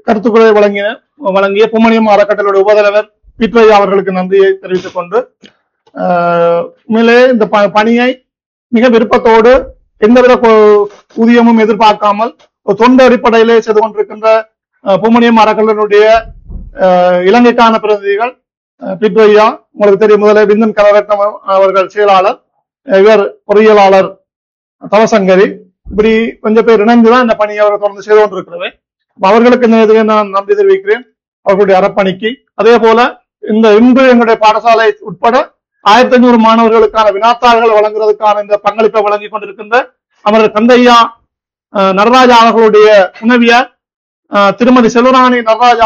கருத்துக்களை வழங்கிய வழங்கிய புமணியம் அறக்கட்டளையுடைய உபதலைவர் பிட்ரையா அவர்களுக்கு நன்றியை தெரிவித்துக் கொண்டு ஆஹ், உண்மையிலே இந்த ப- பணியை மிக விருப்பத்தோடு எந்தவித கொ- ஊதியமும் எதிர்பார்க்காமல் ஒரு தொண்டு அடிப்படையிலே செய்து கொண்டிருக்கின்ற ஆஹ், புமணியம் அறக்கட்டளையினுடைய ஆஹ், இலங்கைக்கான பிரதிநிதிகள் ஆஹ், பிட்ரையா உங்களுக்கு தெரியும் முதல்ல விந்தன் கலரட்னம் அவர்கள் செயலாளர் இவர் பொறியியலாளர் தவசங்கரி இப்படி கொஞ்சம் பேர் இணைந்துதான் இந்த பணியை அவர் தொடர்ந்து செய்து கொண்டிருக்கிறது அப்ப அவர்களுக்கு இந்த இதுக்கு நான் நன்றி தெரிவிக்கிறேன் அவர்களுடைய அறப்பணிக்கு அதே போல இந்த இன்று எங்களுடைய பாடசாலை உட்பட ஆயிரத்தி ஐநூறு மாணவர்களுக்கான வினாத்தாள்கள் வழங்குவதற்கான இந்த பங்களிப்பை வழங்கி கொண்டிருக்கின்ற அமரர் கந்தையா அஹ், நடராஜா அவர்களுடைய துணைவியார் அஹ், திருமதி செல்வராணி நடராஜா